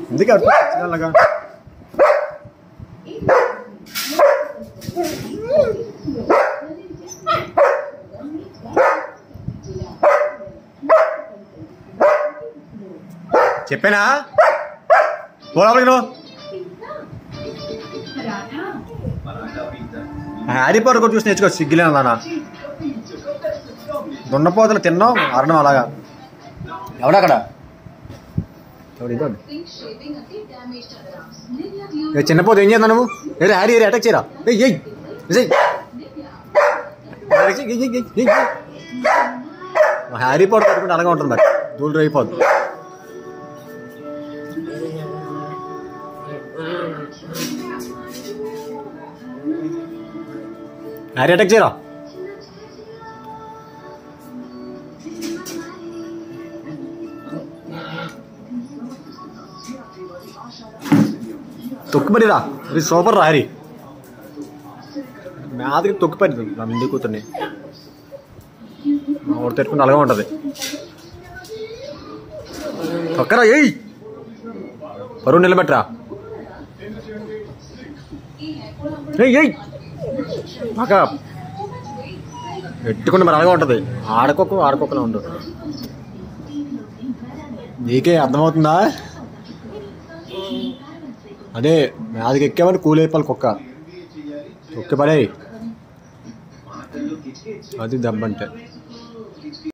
ఎందుకు అరుపు అలాగా చెప్పానా పోరాపలికి నువ్వు హ్యారీ పాటర్ కూడా చూసి నేర్చుకో సిగ్గులేను నాన్న దున్నపోతలు తిన్నాం అరణం అలాగా ఎవడక్కడ ఎవడు ఇదో. ఏ చిన్నపోతు ఏం చేద్దాం నువ్వు ఏదో హ్యారీ ఏరి అటాక్ చేయరా ఏయ్ ఏయ్ ఏయ్. ఏయ్, ఏయ్, ఏయ్, ఏయ్, ఏయ్. మా హ్యారీ పాటర్ పట్టుకుంటే అలాగే ఉంటుంది మరి దూళ్ళు అయిపోద్ది హ్యారీ అటాక్ చేయరా తొక్కుపడిరా ఇది సూపర్ రా హరి మేదకి తొక్కుపడి నా ముందు కూతుర్ని మా ఊరు తెట్టుకుంటే అలాగే ఉంటుంది తొక్కరా ఏయ్ పరువు నిలబెట్టరా ఏయ్ ఏయ్ మాక పెట్టుకుంటే మరి అలాగే ఉంటుంది ఆడకొక్క ఆడకొక్కలా ఉండు నీకే అర్థమవుతుందా అదే మీదకి ఎక్కామని కూలైపోవాలి కుక్క తొక్కి పడే అది దెబ్బంటే